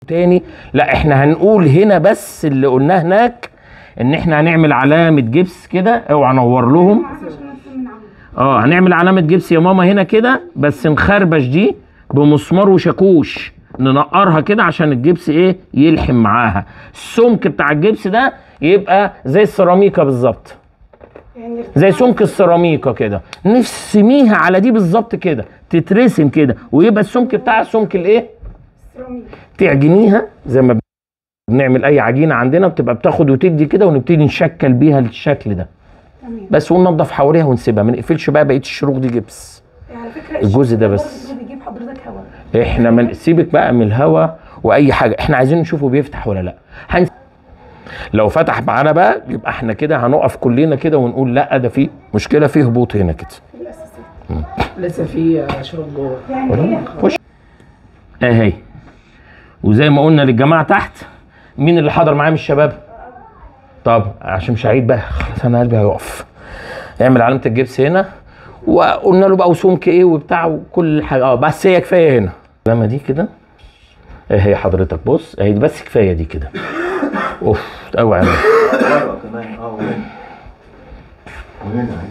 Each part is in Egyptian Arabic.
تاني لا احنا هنقول هنا بس اللي قلناه هناك ان احنا هنعمل علامه جبس كده اوعى انور لهم اه هنعمل علامه جبس يا ماما هنا كده بس نخربش دي بمسمار وشاكوش ننقرها كده عشان الجبس ايه يلحم معاها السمك بتاع الجبس ده يبقى زي السيراميكا بالظبط يعني زي سمك السيراميكا كده نرسميها على دي بالظبط كده تترسم كده ويبقى السمك بتاع سمك الايه السيراميك تعجنيها زي ما بنعمل اي عجينه عندنا بتبقى بتاخد وتدي كده ونبتدي نشكل بيها الشكل ده تمام بس وننضف حواليها ونسيبها ما نقفلش بقى بقيه الشروق دي جبس يعني على فكره الجزء ده الشمس بس. برضه بيجيب حضرتك هوا احنا ما سيبك بقى من الهوا واي حاجه احنا عايزين نشوفه بيفتح ولا لا هن... لو فتح معانا بقى يبقى احنا كده هنقف كلنا كده ونقول لا ده في مشكله في هبوط هنا كده لسه في شروط جوه يعني هي خش اهي وزي ما قلنا للجماعه تحت مين اللي حضر معايا من الشباب طب عشان مش هعيد بقى خلاص انا قلبي هيقف اعمل علامه الجبس هنا وقلنا له بقى وسمك ايه وبتاع وكل حاجه اه بس هي كفايه هنا العلامه دي كده اهي حضرتك بص اهي دي بس كفايه دي كده اوف قوي علامه ورا كمان اه وهنا وهنا اهي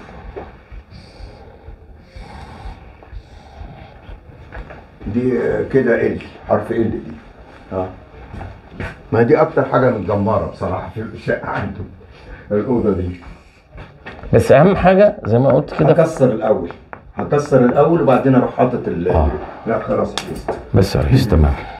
دي آه، كده ال حرف ال دي اه ما دي اكتر حاجه متدمره بصراحه في الشقه عنده الاوضه دي بس اهم حاجه زي ما قلت كده هكسر الاول هكسر الاول وبعدين اروح حاطط ال آه. لا خلاص خلصت بس يا ريس تمام